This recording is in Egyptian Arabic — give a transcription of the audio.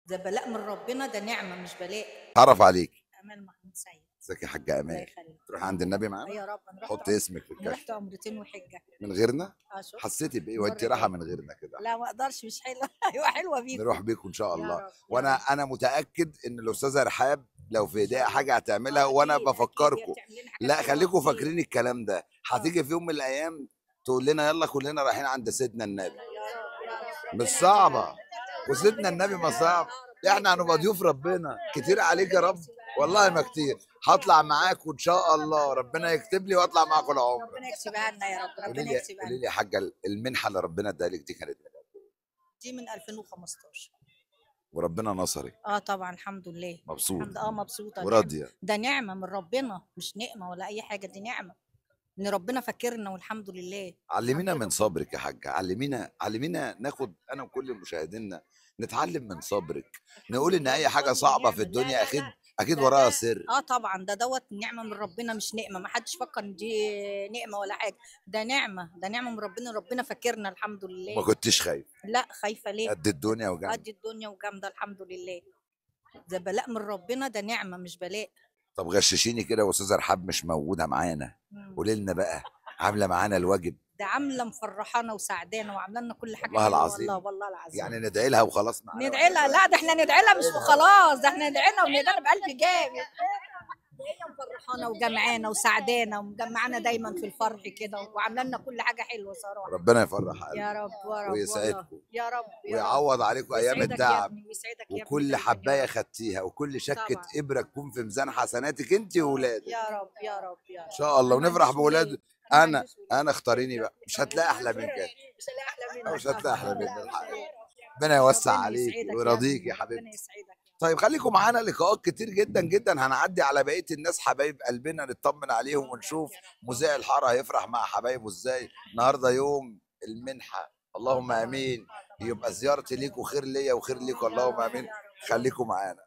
ده بلاء من ربنا ده نعمه مش بلاء تعرف عليك امال محمود سعيد ازيك يا حاجه الله امان يخليك تروح عند النبي معانا يا رب انا رحت حط عم- اسمك في انا الكشف رحت عمرتين وحجه من غيرنا اه شوف حسيتي بايه مرة وانت رايحه إيه؟ من غيرنا كده لا ما اقدرش مش حلوه ايوه حلوه بيكم نروح بيكم ان شاء يا الله رب، يا وانا رب. انا متاكد ان الاستاذه رحاب لو في ايديها حاجه هتعملها آه، وانا أكيد، أكيد، هي بفكركم بتعمل لنا حاجات لا حلوة خليكم كتير. فاكرين الكلام ده هتيجي في يوم من الايام تقول لنا يلا كلنا رايحين عند سيدنا النبي يا رب يا رب مش صعبه وسيدنا النبي ما صعب احنا هنبقى ضيوف ربنا كتير عليك يا رب والله ما كتير هطلع معاك وان شاء الله ربنا يكتب لي واطلع معاكم العمر ربنا يكسبها لنا يا رب قولي ربنا لي يكسبها قولي لنا لي يا حاجه المنحه اللي ربنا اداها لك دي كانت من قد إيه؟ دي من 2015 وربنا نصرك اه طبعا الحمد لله مبسوط الحمد اه مبسوطه نعمة. وراضيه ده نعمه من ربنا مش نقمه ولا اي حاجه دي نعمه ان ربنا فاكرنا والحمد لله علمينا الحمد من صبرك يا حاجه علمينا علمينا ناخد انا وكل مشاهدينا نتعلم من صبرك نقول ان اي حاجه صعبه في الدنيا اكيد اكيد ده- وراها ده- سر اه طبعا ده دوت نعمه من ربنا مش نقمه ما حدش فكر ان دي نقمه ولا حاجه ده نعمه ده نعمه من ربنا ربنا فاكرنا الحمد ما لله كنتش خايف لا خايفه ليه قد الدنيا وجنب قد الدنيا وجامده الحمد لله ده بلاء من ربنا ده نعمه مش بلاء طب غششيني كده واستاذه رحاب مش موجوده معانا مم. قولي لنا بقى عامله معانا الواجب ده عامله مفرحانا وسعدانا وعامله لنا كل حاجه والله حلوة العظيم. والله والله العظيم يعني ندعي لها وخلاص معانا ندعي لها لا ده احنا ندعي لها مش خلاص ده احنا ندعي لها وندعي لها بقلب جامد هي مفرحانا وجمعانا وسعدانا ومجمعانا دايما في الفرح كده وعامله لنا كل حاجه حلوه صراحه ربنا يفرح قلبك يا رب يا رب ويسعدكم. والله. يا رب يا رب ويعوض عليكم ايام ويسعدك يا التعب ابني، ويسعدك يا ابني وكل دايماً يا حبايه رب. خدتيها وكل شكه طبعاً. ابره تكون في ميزان حسناتك انت واولادك يا رب يا رب يا رب ان شاء الله أنا ما ونفرح عنديش بولاد ولاد. ما انا عنديش ولاد. انا اختاريني بقى مش هتلاقي احلى من كده مش هلاقي احلى منك مش هتلاقي احلى طبعاً. من الحقيقه ربنا يوسع ربنا عليك يسعدك ويرضيك ابني، يا ربنا حبيبتي يسعدك يا طيب خليكم معانا لقاءات كتير جدا جدا هنعدي على بقيه الناس حبايب قلبنا نطمن عليهم ونشوف مذيع الحاره هيفرح مع حبايبه ازاي النهارده يوم المنحه اللهم امين يبقى زيارتي ليكوا خير ليا وخير ليكوا اللهم امين خليكم معانا